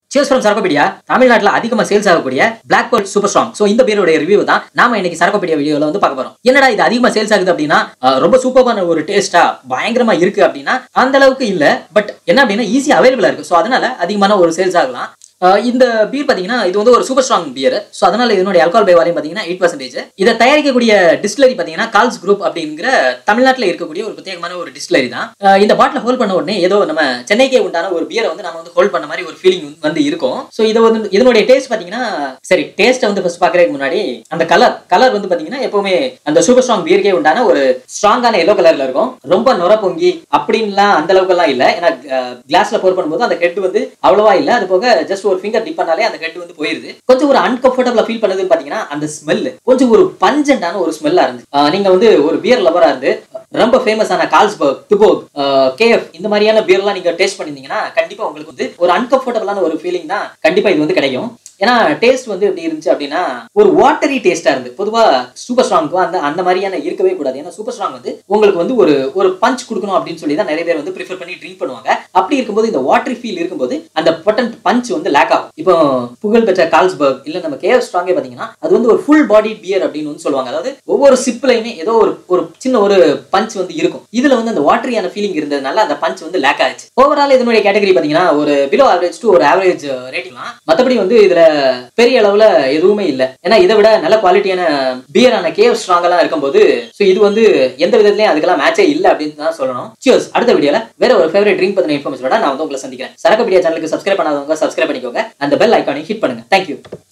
cheers from சரக்கோபீடியா தமிழ்நாட்டில் அதிகமாக sales ஆகக்கூடிய Black Bird super strong so இந்த பேருடைய ரிவ்யூ தான் நாம இன்னைக்கு சரக்கோபீடியா வீடியோல வந்து பார்க்க போறோம் என்னடா இது அதிகமாக சேல்ஸ் ஆகுது அப்படின்னா அஹ், ரொம்ப சூப்பரான ஒரு டேஸ்டா பயங்கரமா இருக்கு அப்படின்னா அந்த அளவுக்கு இல்ல பட் என்ன அப்படின்னா ஈஸி அவைலபிளா இருக்கு ஸோ அதனால அதிகமான ஒரு சேல்ஸ் ஆகலாம் அஹ், இந்த பீர் பாத்தீங்கன்னா இது வந்து ஒரு சூப்பர் ஸ்ட்ராங் பியர் ஸோ அதனால இதனுடைய அல்கால் பை வால்யூம் பாத்தீங்கன்னா எயிட் பர்சன்டேஜ் இதை தயாரிக்கக்கூடிய டிஸ்டிலரி பாத்தீங்கன்னா கால்ஸ் குரூப் அப்படிங்கிற தமிழ்நாட்டில் இருக்கக்கூடிய ஒரு பிரத்யேகமான ஒரு டிஸ்டிலரி தான் அஹ், இந்த பாட்டில் ஹோல்ட் பண்ண உடனே ஏதோ நம்ம சென்னைக்கே உண்டான ஒரு பியரை வந்து நம்ம வந்து ஹோல்ட் பண்ண மாதிரி ஒரு ஃபீலிங் வந்து இருக்கும் ஸோ இது வந்து இதனுடைய டேஸ்ட் பாத்தீங்கன்னா சரி டேஸ்ட்டை வந்து ஃபர்ஸ்ட் பார்க்கறதுக்கு முன்னாடி அந்த கலர் கலர் வந்து பாத்தீங்கன்னா எப்பவுமே அந்த சூப்பர் ஸ்ட்ராங் பியருக்கே உண்டான ஒரு ஸ்ட்ராங்கான எல்லோ கலர்ல இருக்கும் ரொம்ப நுர பொங்கி அப்படின்லாம் அந்த அளவுக்கு எல்லாம் இல்ல ஏன்னா கிளாஸ்ல போர் பண்ணும்போது அந்த ஹெட் வந்து அவ்வளவா இல்ல அது போக ஜஸ்ட் ஒரு ஃபிங்கர் டிப் பண்ணாலே அந்த ஹெட் வந்து போயிருது கொஞ்சம் ஒரு அன்கம்ஃபர்டபுளா ஃபீல் பண்ணதுன்னு பாத்தீங்கன்னா அந்த ஸ்மெல் கொஞ்சம் ஒரு பஞ்சண்டான ஒரு ஸ்மெல்லா இருந்து நீங்க வந்து ஒரு பியர் லவரா இருந்து ரொம்ப ஃபேமஸான கால்ஸ்பர்க் துபோக் கேஎஃப் இந்த மாதிரியான பியர்லாம் நீங்க டேஸ்ட் பண்ணிருந்தீங்கன்னா கண்டிப்பா உங்களுக்கு வந்து ஒரு அன்கம்ஃபர்டபுளான ஒரு ஃபீலிங் தான் கண்டிப்பா இது வந்து கிடைக்கும் ஏன்னா டேஸ்ட் வந்து எப்படி இருந்துச்சு அப்படின்னா ஒரு வாட்டரி டேஸ்டா இருந்து பொதுவா சூப்பர் ஸ்ட்ராங்க்கு அந்த அந்த மாதிரியான இருக்கவே கூடாது ஏன்னா சூப்பர் ஸ்ட்ராங் வந்து உங்களுக்கு வந்து ஒரு ஒரு பஞ்ச் கொடுக்கணும் அப்படின்னு சொல்லி தான் நிறைய பேர் வந்து ப்ரிஃபர் பண்ணி ட்ரிங்க் பண்ணுவாங்க அப்படி இருக்கும்போது இந்த வாட்டரி ஃபீல் இருக்கும்போது அந்த பொட்டன் பஞ்ச் வந்து லேக் ஆகும் இப்போ புகழ்பெற்ற கால்ஸ்பர்க் இல்ல நம்ம கேஎஃப் ஸ்ட்ராங்கே பாத்தீங்கன்னா அது வந்து ஒரு ஃபுல் பாடி பியர் அப்படின்னு வந்து சொல்லுவாங்க அதாவது ஒவ்வொரு சிப்லையுமே ஏதோ ஒரு ஒரு சின்ன ஒரு பஞ்ச் வந்து இருக்கும் இதுல வந்து அந்த வாட்டரியான ஃபீலிங் இருந்ததுனால அந்த பஞ்ச் வந்து லேக் ஆச்சு ஓவரால் இதனுடைய கேட்டகரி பாத்தீங்கன்னா ஒரு பிலோ ஆவரேஜ் டு ஒரு ஆவரேஜ் ரேட்டிங் தான் மத்தபடி வந்து இதுல பெரிய அளவுல எதுவுமே இல்ல ஏன்னா இதை விட நல்ல குவாலிட்டியான பியரான கேவ் ஸ்ட்ராங் எல்லாம் இருக்கும்போது ஸோ இது வந்து எந்த விதத்துலயும் அதுக்கெல்லாம் மேட்சே இல்ல அப்படின்னு தான் சொல்லணும் சியர்ஸ் அடுத்த வீடியோல வேற ஒரு ஃபேவரட் ட்ரிங்க் பத்தின இன்ஃபர்மேஷனோட நான் வந்து உங்களை சந்திக்கிறேன் சரக்கு பிடியா சேனலுக்கு சப்ஸ்கிரைப் பண்ணாதவங்க சப்ஸ்கிரைப் பண்ணிக்கோங்க அந்த பெல் ஐக்கானை ஹிட் பண்ணுங்க தேங்க்யூ